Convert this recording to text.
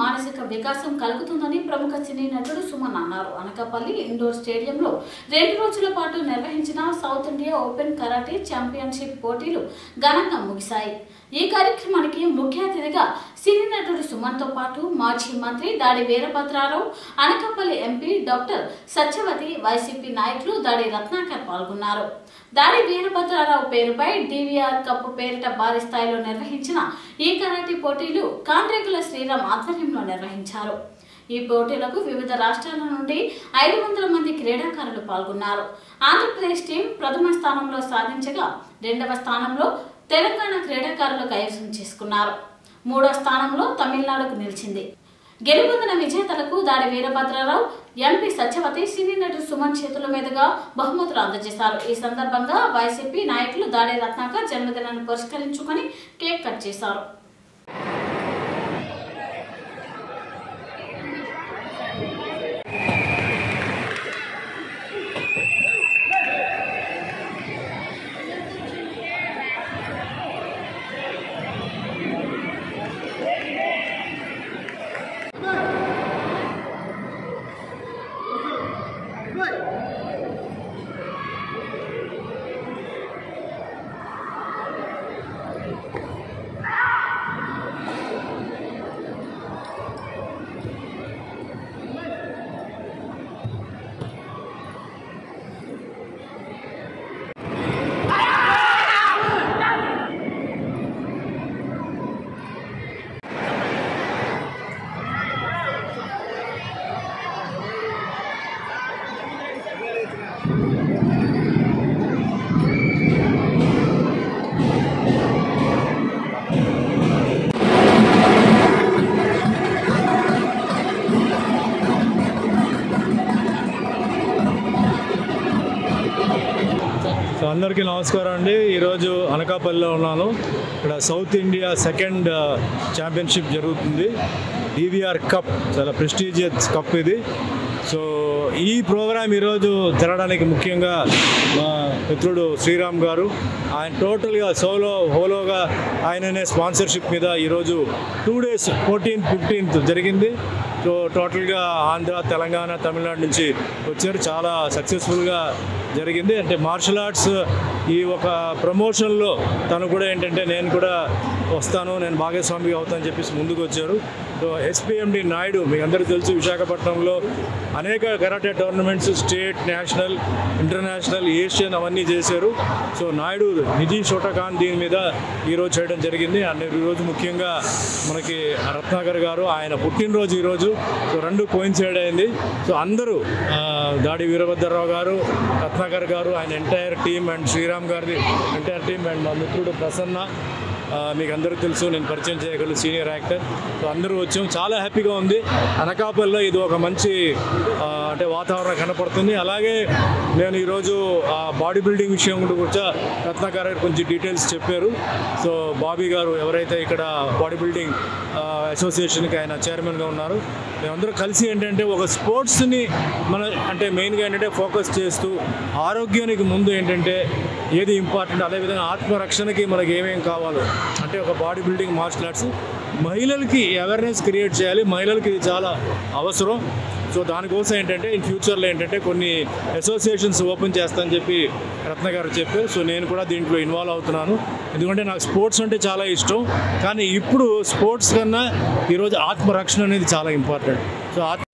మానసిక వికాసం కలుగుతుందని ప్రముఖ సినీ నటుడు సుమన్ అన్నారు అనకాపల్లి ఇండోర్ స్టేడియంలో రెండు రోజుల పాటు నిర్వహించిన south India open karate championship పోటీలు ఘనంగా ముగిశాయి ఈ కార్యక్రమానికి ముఖ్య అతిథిగా సినీ నటుడు సుమన్ తో పాటు మాజీ మంత్రి Dadi Veerabhadrarao Anakapalli MP doctor Satyavathi YCP నాయకులు దాడి రత్నాకర్ పాల్గొన్నారు దాడి వీరభద్రారావు పేరుపై డివిఆర్ కప్ పేరిట భారీ స్థాయిలో నిర్వహించిన ఈ కరాటీ పోటీలు కాండ్రేగుల శ్రీరామ్ ఆధ్వర్యంలో నిర్వహించారు ఈ పోటీలకు వివిధ రాష్ట్రాల నుండి ఐదు వందల మంది క్రీడాకారులు పాల్గొన్నారు ఆంధ్రప్రదేశ్ టీం ప్రథమ స్థానంలో సాధించగా రెండవ స్థానంలో తెలంగాణ క్రీడాకారులు కైవసం చేసుకున్నారు మూడో స్థానంలో తమిళనాడుకు నిలిచింది గెలుపొందిన విజేతలకు దాడి వీరభద్రరావు ఎంపీ సత్యవతి సినీ నటుడు సుమన్ చేతుల మీదుగా బహుమతులు అందజేశారు ఈ సందర్భంగా వైసీపీ నాయకులు దాడి రత్నాకర్ జన్మదినాన్ని పురస్కరించుకొని కేక్ కట్ చేశారు సో అందరికీ నమస్కారం అండి ఈరోజు అనకాపల్లిలో ఉన్నాను ఇక్కడ సౌత్ ఇండియా సెకండ్ ఛాంపియన్షిప్ జరుగుతుంది డివిఆర్ కప్ చాలా ప్రెస్టీజియస్ కప్ ఇది సో ఈ ప్రోగ్రాం ఈరోజు జరగడానికి ముఖ్యంగా మా మిత్రుడు శ్రీరామ్ గారు ఆయన టోటల్గా సోలో హోలోగా ఆయననే స్పాన్సర్షిప్ మీద ఈరోజు టూ డేస్ ఫోర్టీన్త్ ఫిఫ్టీన్త్ జరిగింది సో టోటల్గా ఆంధ్ర తెలంగాణ తమిళనాడు నుంచి వచ్చారు చాలా సక్సెస్ఫుల్గా జరిగింది అంటే మార్షల్ ఆర్ట్స్ ఈ ఒక ప్రమోషన్లో తను కూడా ఏంటంటే నేను కూడా వస్తాను నేను భాగస్వామిగా అవుతానని చెప్పేసి ముందుకు వచ్చారు సో ఎస్పీఎండి నాయుడు మీకు అందరికీ తెలుసు విశాఖపట్నంలో అనేక karate tournaments state national international Asian అవన్నీ చేశారు సో నాయుడు నిధి షోటకాన్ దీని మీద ఈరోజు చేయడం జరిగింది అండ్ ఈరోజు ముఖ్యంగా మనకి రత్నాకర్ గారు ఆయన పుట్టినరోజు ఈరోజు సో రెండు కోయిన్సైడ్ అయింది సో అందరూ ఆ, దాడి వీరభద్రరావు గారు రత్నాకర్ గారు ఆయన ఎంటైర్ టీమ్ అండ్ శ్రీరామ్ గారిది ఎంటైర్ టీమ్ అండ్ మా మిత్రుడు ప్రసన్న ఆ, మీకు అందరికీ తెలుసు నేను పరిచయం చేయగలను సీనియర్ యాక్టర్ సో అందరూ వచ్చాం చాలా హ్యాపీగా ఉంది అనకాపల్లిలో ఇది ఒక మంచి ఆ, అంటే వాతావరణం కనపడుతుంది అలాగే నేను ఈరోజు ఆ బాడీ బిల్డింగ్ విషయం కూడా కూడా రత్నాకర్ గారు కొంచెం డీటెయిల్స్ చెప్పారు సో బాబీ గారు ఎవరైతే ఇక్కడ బాడీ బిల్డింగ్ ఆ, అసోసియేషన్కి ఆయన చైర్మన్గా ఉన్నారు మేమందరూ కలిసి ఏంటంటే ఒక స్పోర్ట్స్ని మన అంటే మెయిన్గా ఏంటంటే ఫోకస్ చేస్తూ ఆరోగ్యానికి ముందు ఏంటంటే ఏది ఇంపార్టెంట్ అదేవిధంగా ఆత్మరక్షణకి మనకి ఏమేం కావాలో అంటే ఒక బాడీ బిల్డింగ్ మార్షల్ ఆర్ట్స్ మహిళలకి అవేర్నెస్ క్రియేట్ చేయాలి మహిళలకి ఇది చాలా అవసరం సో దానికోసం ఏంటంటే ఇన్ ఫ్యూచర్లో ఏంటంటే కొన్ని అసోసియేషన్స్ ఓపెన్ చేస్తానని చెప్పి రత్న గారు చెప్పారు సో నేను కూడా దీంట్లో ఇన్వాల్వ్ అవుతున్నాను ఎందుకంటే నాకు స్పోర్ట్స్ అంటే చాలా ఇష్టం కానీ ఇప్పుడు స్పోర్ట్స్ కన్నా ఈరోజు ఆత్మరక్షణ అనేది చాలా ఇంపార్టెంట్ సో ఆత్మ